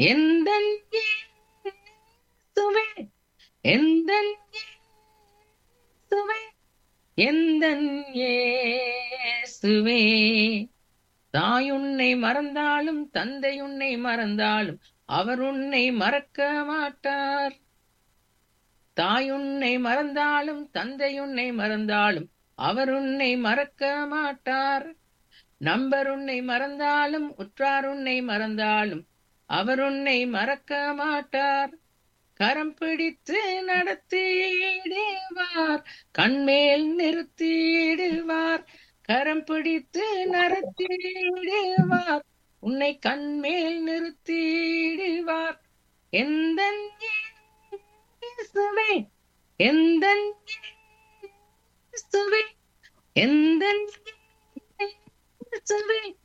எந்தன் இயேசுவே எந்தன் இயேசுவே எந்தன் இயேசுவே தாய் உன்னை மறந்தாலும் தந்தை உன்னை மறந்தாலும் அவர் உன்னை மறக்க மாட்டார் தாய் உன்னை மறந்தாலும் தந்தை உன்னை மறந்தாலும் அவர் உன்னை மறக்க மாட்டார் நம்பர் உன்னை மறந்தாலும் உற்றார் உன்னை மறந்தாலும் அவர் உன்னை மறக்க மாட்டார் கரம் பிடித்து நடத்திடுவார் கண்மேல் நிறுத்திடுவார் கரம் பிடித்து நடத்திடுவார் உன்னை கண்மேல் நிறுத்திடுவார் எந்த இயேசுவே எந்த இயேசுவே எந்த இயேசுவே